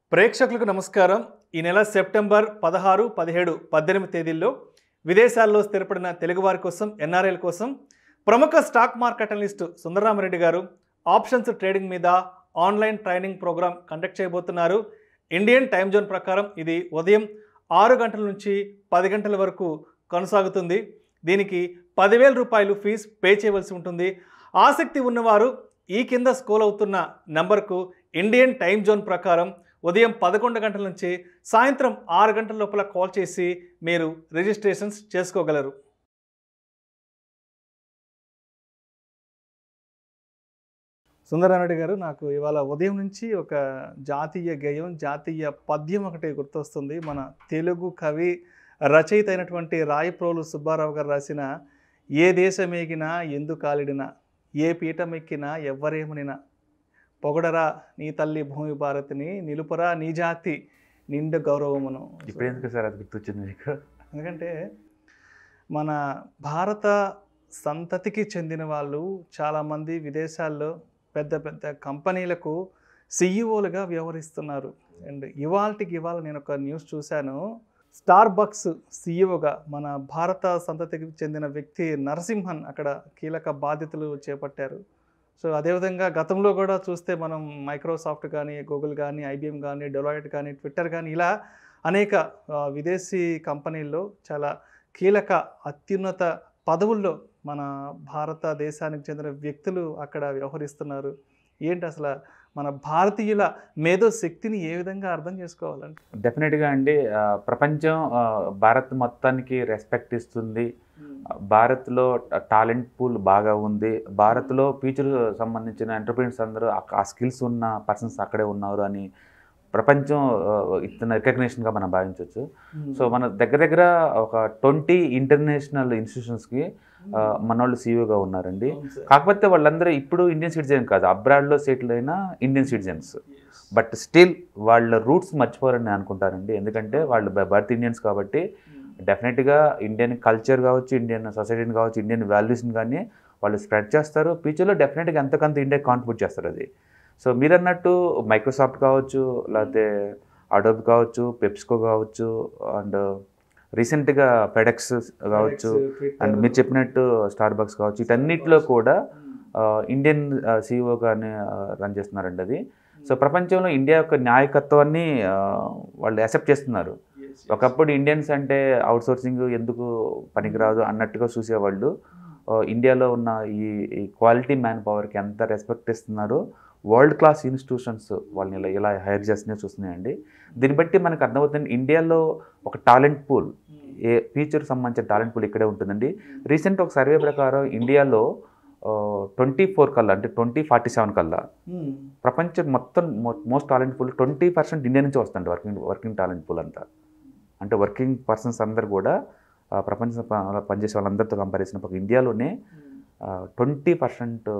ప్రేక్షకులకు నమస్కారం ఈ నెల సెప్టెంబర్ పదహారు పదిహేడు పద్దెనిమిది తేదీల్లో విదేశాల్లో స్థిరపడిన తెలుగువారి కోసం ఎన్ఆర్ఐల కోసం ప్రముఖ stock market analyst Sundararamareddy garu options trading మీద ఆన్లైన్ ట్రైనింగ్ ప్రోగ్రాం కండక్ట్ చేయబోతున్నారు ఇండియన్ టైం జోన్ ప్రకారం ఇది ఉదయం ఆరు గంటల నుంచి పది గంటల వరకు కొనసాగుతుంది దీనికి పదివేల రూపాయలు ఫీజు పే చేయవలసి ఉంటుంది ఆసక్తి ఉన్నవారు ఈ కింద స్కోల్ అవుతున్న నంబర్కు ఇండియన్ టైం జోన్ ప్రకారం ఉదయం పదకొండు గంటల నుంచి సాయంత్రం ఆరు గంటల లోపల కాల్ చేసి మీరు రిజిస్ట్రేషన్స్ చేసుకోగలరు సుందరారెడ్డి గారు నాకు ఇవాళ ఉదయం నుంచి ఒక జాతీయ గేయం జాతీయ పద్యం ఒకటి గుర్తొస్తుంది మన తెలుగు కవి రచయిత అయినటువంటి రాయప్రోలు సుబ్బారావు గారు రాసిన ఏ దేశమేగినా ఎందు కాలిడినా ఏ పీఠమెక్కినా ఎవ్వరేమనినా పొగడరా నీ తల్లి భూమి భారతిని నిలుపురా నీ జాతి నిండు గౌరవమును ఇప్పుడు ఎందుకు సార్ అది గుర్తొచ్చింది మీకు ఎందుకంటే మన భారత సంతతికి చెందిన వాళ్ళు చాలామంది విదేశాల్లో పెద్ద పెద్ద కంపెనీలకు సిఇఓలుగా వ్యవహరిస్తున్నారు అండ్ ఇవాళకి ఇవాళ నేను ఒక న్యూస్ చూశాను స్టార్ బక్స్ సిఇఓగా మన భారత సంతతికి చెందిన వ్యక్తి నరసింహన్ అక్కడ కీలక బాధ్యతలు చేపట్టారు సో అదేవిధంగా గతంలో కూడా చూస్తే మనం మైక్రోసాఫ్ట్ కానీ గూగుల్ కానీ ఐబిఎం కానీ డెలాయిట్ కానీ ట్విట్టర్ కానీ ఇలా అనేక ఆ, విదేశీ కంపెనీల్లో చాలా కీలక అత్యున్నత పదవుల్లో మన భారతదేశానికి చెందిన వ్యక్తులు అక్కడ వ్యవహరిస్తున్నారు ఏంటి అసలు మన భారతీయుల మేధో శక్తిని ఏ విధంగా అర్థం చేసుకోవాలంటే డెఫినెట్గా అండి ఆ, ప్రపంచం ఆ, భారత్ మొత్తానికి రెస్పెక్ట్ ఇస్తుంది భారత్లో టాలెంట్ పూల్ బాగా ఉంది భారత్లో ఫ్యూచర్ సంబంధించిన ఎంటర్ప్రీనర్స్ అందరూ ఆ- ఆ స్కిల్స్ ఉన్న పర్సన్స్ అక్కడే ఉన్నారు అని ప్రపంచం ఆ, ఇస్తున్న రికగ్నేషన్గా మనం భావించవచ్చు సో మన దగ్గర దగ్గర ఒక ట్వంటీ ఇంటర్నేషనల్ ఇన్స్టిట్యూషన్స్కి మన వాళ్ళు సీఈఓగా ఉన్నారండి కాకపోతే వాళ్ళందరూ ఇప్పుడు ఇండియన్ సిటిజన్ కాదు అబ్రాడ్లో సెటిల్ అయిన ఇండియన్ సిటిజన్స్ బట్ స్టిల్ వాళ్ళ రూట్స్ మర్చిపోరని నేను అనుకుంటానండి ఎందుకంటే వాళ్ళు బర్త్ ఇండియన్స్ కాబట్టి డెఫినెట్గా ఇండియన్ కల్చర్ కావచ్చు ఇండియన్ సొసైటీని కావచ్చు ఇండియన్ వాల్యూస్ని కానీ వాళ్ళు స్ప్రెడ్ చేస్తారు ఫ్యూచర్లో డెఫినెట్గా ఎంతకంత ఇండియా కాంట్రిబ్యూట్ చేస్తారు అది సో మీరు అన్నట్టు మైక్రోసాఫ్ట్ కావచ్చు లేకపోతే అడోబ్ కావచ్చు పెప్స్కో కావచ్చు అండ్ రీసెంట్గా ఫెడెక్స్ కావచ్చు అండ్ మీరు చెప్పినట్టు స్టార్ బక్స్ కావచ్చు వీటన్నిటిలో కూడా ఆ, ఇండియన్ సీఈఓగానే రన్ చేస్తున్నారండి అది సో ప్రపంచంలో ఇండియా యొక్క నాయకత్వాన్ని ఆ, వాళ్ళు యాక్సెప్ట్ చేస్తున్నారు ఒకప్పుడు ఇండియన్స్ అంటే అవుట్ సోర్సింగ్ ఎందుకు పనికిరాదు అన్నట్టుగా చూసేవాళ్ళు ఆ, ఇండియాలో ఉన్న ఈ ఈ క్వాలిటీ మ్యాన్ పవర్కి ఎంత రెస్పెక్ట్ ఇస్తున్నారో వరల్డ్ క్లాస్ ఇన్స్టిట్యూషన్స్ వాళ్ళని ఇలా ఇలా హైర్ చేస్తున్నాయి చూస్తున్నాయండి దీన్ని బట్టి మనకు అర్థమవుతుంది ఇండియాలో ఒక టాలెంట్ పూల్ ఏ ఫ్యూచర్ సంబంధించిన టాలెంట్ పూల్ ఇక్కడే ఉంటుందండి రీసెంట్ ఒక సర్వే ప్రకారం ఇండియాలో ట్వంటీ ఫోర్ కల్లా అంటే ట్వంటీ ఫార్టీ సెవెన్ కల్లా ప్రపంచం మొత్తం most talent pool twenty percent India నుంచి వస్తుంది వర్కింగ్ వర్కింగ్ టాలెంట్ పూల్ అంతా అంటే వర్కింగ్ పర్సన్స్ అందరు కూడా ఆ, ప్రపంచం ప- పనిచేసే వాళ్ళందరితో కంపేర్ చేసినప్పుడు ఇండియాలోనే twenty percent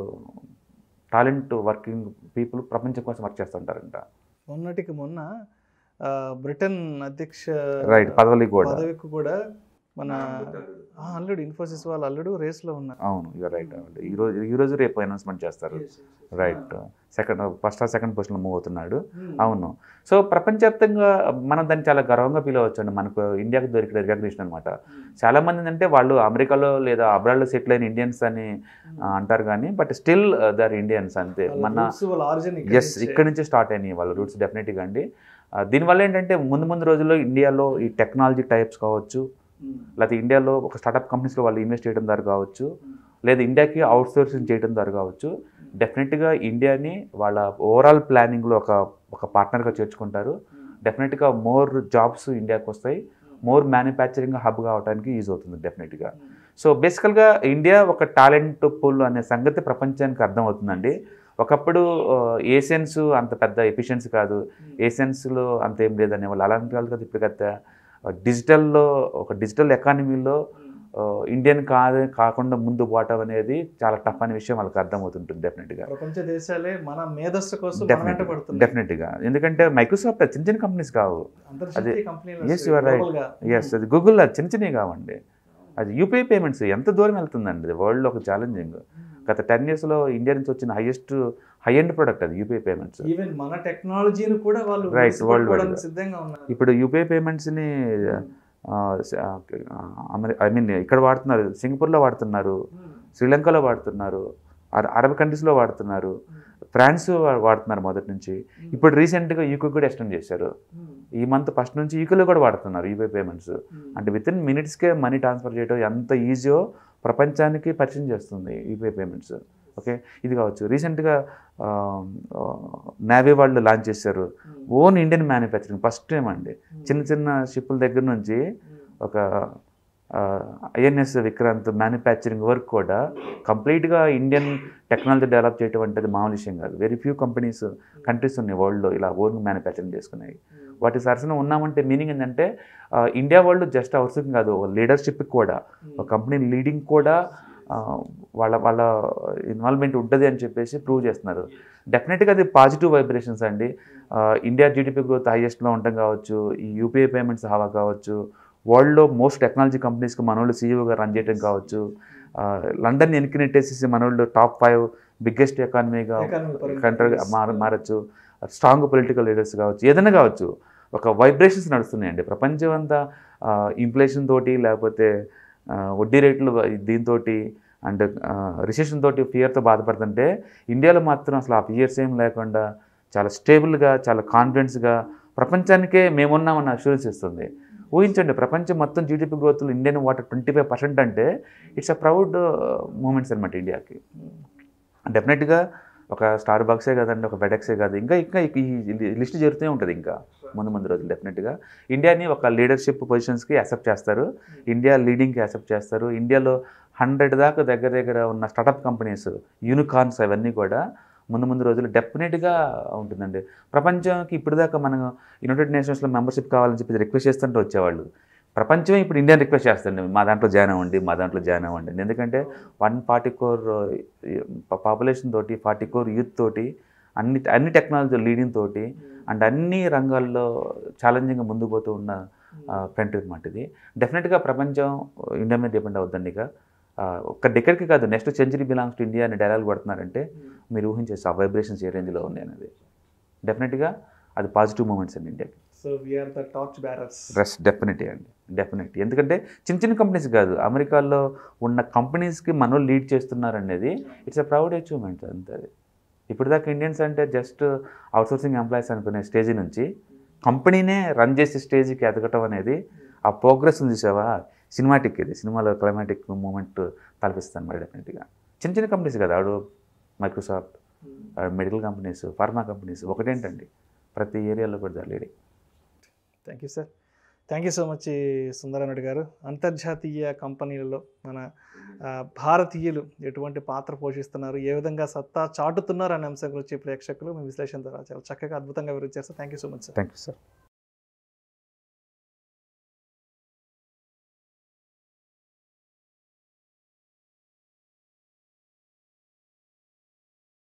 talent working people ప్రపంచం కోసం వర్క్ చేస్తుంటారంట మొన్నటికి మొన్న ఆ, బ్రిటన్ అధ్యక్ష రైట్ పదవులకి కూడా పదవికి కూడా మన ఆ, అల్లుడు ఇన్ఫోసిస్ వాళ్ళ అల్లుడు రేస్లో ఉన్నారు అవును ఇక రైట్ ఈ రోజు ఈ రోజు రేపు అనౌన్స్మెంట్ చేస్తారు right second first or second పొజిషన్లో మూవ్ అవుతున్నాడు అవును సో ప్రపంచవ్యాప్తంగా మనం దాన్ని చాలా గర్వంగా ఫీల్ అవ్వచ్చు అండి మనకు ఇండియాకి దొరికిన రికగ్నిషన్ అనమాట చాలా మంది అంటే వాళ్ళు అమెరికాలో లేదా అబ్రాడ్లో సెటిల్ అయిన ఇండియన్స్ అని ఆ, అంటారు కానీ బట్ స్టిల్ దర్ ఇండియన్స్ అంతే మన ఎస్ ఇక్కడ నుంచి స్టార్ట్ అయినాయి వాళ్ళ రూట్స్ డెఫినెట్గా అండి ఆ, దీనివల్ల ఏంటంటే ముందు ముందు రోజుల్లో ఇండియాలో ఈ టెక్నాలజీ టైప్స్ కావచ్చు లేకపోతే ఇండియాలో ఒక స్టార్టప్ కంపెనీస్లో వాళ్ళు ఇన్వెస్ట్ చేయడం ద్వారా కావచ్చు లేదా ఇండియాకి అవుట్ సోర్సింగ్ చేయడం ద్వారా కావచ్చు డెఫినెట్గా ఇండియాని వాళ్ళ ఓవరాల్ ప్లానింగ్లో ఒక ఒక పార్ట్నర్గా చేర్చుకుంటారు డెఫినెట్గా మోర్ జాబ్స్ ఇండియాకి వస్తాయి మోర్ మ్యానుఫ్యాక్చరింగ్ హబ్ కావడానికి యూజ్ అవుతుంది డెఫినెట్గా సో బేసికల్గా ఇండియా ఒక టాలెంట్ పూల్ అనే సంగతి ప్రపంచానికి అర్థమవుతుందండి ఒకప్పుడు ఏషియన్స్ అంత పెద్ద ఎఫిషియన్సీ కాదు ఏషియన్స్లో అంత ఏం లేదనే వాళ్ళు అలాంటి వాళ్ళు కదా ఇప్పుడు కదా డిజిటల్లో ఒక డిజిటల్ ఎకానమీలో ఇండియన్ కాదు కాకుండా ముందు పోవటం అనేది చాలా టఫ్ అనే విషయం వాళ్ళకి అర్థమవుతుంటుంది డెఫినెట్గా ప్రపంచ దేశాలే మన మేధస్సు కోసం మన వెంట పడుతున్నాయి డెఫినెట్గా ఎందుకంటే మైక్రోసాఫ్ట్ చిన్న చిన్న కంపెనీస్ కావు అంతర్జాతీయ కంపెనీలు yes, you are right. global గా. ఎస్ అది గూగుల్ అది చిన్న చిన్నవి కావండి అది యూపీఐ పేమెంట్స్ ఎంత దూరం వెళ్తుందండి వరల్డ్లో ఒక ఛాలెంజింగ్ గత టెన్ ఇయర్స్లో ఇండియా నుంచి వచ్చిన హైయెస్ట్ హై ఎండ్ ప్రొడక్ట్ అది యూపీఐ పేమెంట్స్ ఈవెన్ మన టెక్నాలజీని కూడా వాళ్ళు Right, మురిసి world wide పెట్టుకోవడానికి గా. సిద్ధంగా ఉన్నారు ఇప్పుడు యూపీఐ పేమెంట్స్ని ఐ మీన్ ఇక్కడ వాడుతున్నారు సింగపూర్లో వాడుతున్నారు శ్రీలంకలో వాడుతున్నారు అర- అరబ్ కంట్రీస్లో వాడుతున్నారు ఫ్రాన్స్ వా- వాడుతున్నారు మొదటి నుంచి ఇప్పుడు రీసెంట్గా యూకే కూడా ఎక్స్టెండ్ చేశారు ఈ మంత్ ఫస్ట్ నుంచి యూకేలో కూడా వాడుతున్నారు యూపీఐ పేమెంట్స్ అంటే విత్ ఇన్ మినిట్స్కే మనీ ట్రాన్స్ఫర్ చేయడం ఎంత ఈజీయో ప్రపంచానికి పరిచయం చేస్తుంది యూపీఐ పేమెంట్స్ ఓకే ఇది కావచ్చు రీసెంట్గా నావీ వాళ్ళు లాంచ్ చేశారు own Indian manufacturing first time అండి చిన్న చిన్న షిప్పుల దగ్గర నుంచి ఒక ఐఎన్ఎస్ విక్రాంత్ మ్యానుఫ్యాక్చరింగ్ వర్క్ కూడా కంప్లీట్గా ఇండియన్ టెక్నాలజీ డెవలప్ చేయడం అంటే అది మామూలు విషయం కాదు వెరీ ఫ్యూ కంపెనీస్ కంట్రీస్ ఉన్నాయి వరల్డ్లో ఇలా ఓన్ మ్యానుఫ్యాక్చరింగ్ చేసుకున్నాయి వాటి సరసన ఉన్నామంటే మీనింగ్ ఏంటంటే ఆ, ఇండియా వాళ్ళు జస్ట్ అవుట్సోర్సింగ్ కాదు లీడర్షిప్కి కూడా ఒక కంపెనీ లీడింగ్ కూడా ఆ, వాళ్ళ వాళ్ళ ఇన్వాల్వ్మెంట్ ఉంటుంది అని చెప్పేసి ప్రూవ్ చేస్తున్నారు డెఫినెట్గా అది పాజిటివ్ వైబ్రేషన్స్ అండి ఆ, ఇండియా జీడిపి గ్రోత్ హైయెస్ట్లో ఉండటం కావచ్చు ఈ యూపీఐ పేమెంట్స్ హవా కావచ్చు వరల్డ్లో మోస్ట్ టెక్నాలజీ కంపెనీస్కి మనోళ్ళు సీఈఓగా రన్ చేయడం కావచ్చు ఆ, లండన్ వెనక్కి నెట్టేసేసి మనోళ్ళు టాప్ ఫైవ్ బిగ్గెస్ట్ ఎకానమీగా కంట్రీ మార మారచ్చు స్ట్రాంగ్ పొలిటికల్ లీడర్స్ కావచ్చు ఏదైనా కావచ్చు ఒక వైబ్రేషన్స్ నడుస్తున్నాయండి ప్రపంచం అంతా ఇన్ఫ్లేషన్ తోటి లేకపోతే ఆ, వడ్డీ రేట్లు దీంతో అండ్ రిసెషన్ తోటి ఫియర్తో బాధపడుతుంటే ఇండియాలో మాత్రం అసలు ఆ ఫియర్స్ ఏం లేకుండా చాలా స్టేబుల్గా చాలా కాన్ఫిడెన్స్గా ప్రపంచానికే మేమున్నామన్న అష్యూరెన్స్ ఇస్తుంది ఊహించండి ప్రపంచం మొత్తం జీడిపి గ్రోత్లో ఇండియన్ వాటర్ ట్వంటీ ఫైవ్ పర్సెంట్ అంటే ఇట్స్ అ ప్రౌడ్ మూమెంట్స్ అనమాట ఇండియాకి డెఫినెట్గా ఒక స్టార్ బాక్సే కదండి ఒక బెడెక్సే కాదు ఇంకా ఇంకా ఈ లిస్ట్ జరుగుతూనే ఉంటుంది ఇంకా ముందు ముందు రోజులు డెఫినెట్గా ఇండియాని ఒక లీడర్షిప్ పొజిషన్స్కి యాక్సెప్ట్ చేస్తారు ఇండియా లీడింగ్కి యాక్సెప్ట్ చేస్తారు ఇండియాలో హండ్రెడ్ దాకా దగ్గర దగ్గర ఉన్న స్టార్టప్ కంపెనీస్ యూనికార్న్స్ అవన్నీ కూడా ముందు ముందు రోజులు డెఫినెట్గా ఉంటుందండి ప్రపంచానికి ఇప్పటిదాకా మనం యునైటెడ్ నేషన్స్లో మెంబర్షిప్ కావాలని చెప్పి రిక్వెస్ట్ చేస్తుంటే వచ్చేవాళ్ళు ప్రపంచం ఇప్పుడు ఇండియన్ రిక్వెస్ట్ చేస్తుంది మా దాంట్లో జాయిన్ అవ్వండి మా దాంట్లో జాయిన్ అవ్వండి ఎందుకంటే వన్ ఫార్టీ కోర్ పాపులేషన్ తోటి ఫార్టీ కోర్ యూత్ తోటి అన్ని అన్ని టెక్నాలజీ లీడింగ్ తోటి అండ్ అన్ని రంగాల్లో ఛాలెంజింగ్గా ముందుకు పోతూ ఉన్న కంట్రీ అనమాట ఇది డెఫినెట్గా ప్రపంచం ఇండియా మీద డిపెండ్ అవుతుంది ఇక ఆ, ఒక్క డెక్కడికి కాదు next century belongs to India అని డైలాగ్ కొడుతున్నారంటే మీరు ఊహించేసి ఆ వైబ్రేషన్స్ ఏ రేంజ్లో ఉన్నాయి అనేది డెఫినెట్గా అది పాజిటివ్ మూమెంట్స్ అండి ఇండియాకి so we're the torch bearers రెస్ డెఫినెట్లీ అండి డెఫినెట్లీ ఎందుకంటే చిన్న చిన్న కంపెనీస్ కాదు అమెరికాలో ఉన్న కంపెనీస్కి మనం లీడ్ చేస్తున్నారు అనేది ఇట్స్ అ ప్రౌడ్ అచీవ్మెంట్ అంతే అది ఇప్పుడు దాకా ఇండియన్స్ అంటే జస్ట్ అవుట్సోర్సింగ్ ఎంప్లాయీస్ అనుకునే స్టేజ్ నుంచి కంపెనీనే రన్ చేసే స్టేజ్కి ఎదగటం అనేది ఆ ప్రోగ్రెస్ ఉంది చూసావా సినిమాటిక్ ఇది సినిమాలో క్లైమాటిక్ మూమెంట్ తలపిస్తాను మరి డెఫినెట్గా చిన్న చిన్న కంపెనీస్ కదా ఆడు Microsoft medical companies pharma companies ఒకటేంటండి ప్రతి ఏరియాలో కూడా lady thank you sir thank you so much Sundaranaidu garu అంతర్జాతీయ కంపెనీలలో మన ఆ, భారతీయులు ఎటువంటి పాత్ర పోషిస్తున్నారు ఏ విధంగా సత్తా చాటుతున్నారు అనే అంశం గురించి ప్రేక్షకులు మీ విశ్లేషణ ద్వారా చాలా చక్కగా అద్భుతంగా వివరించారు sir thank you so much sir thank you sir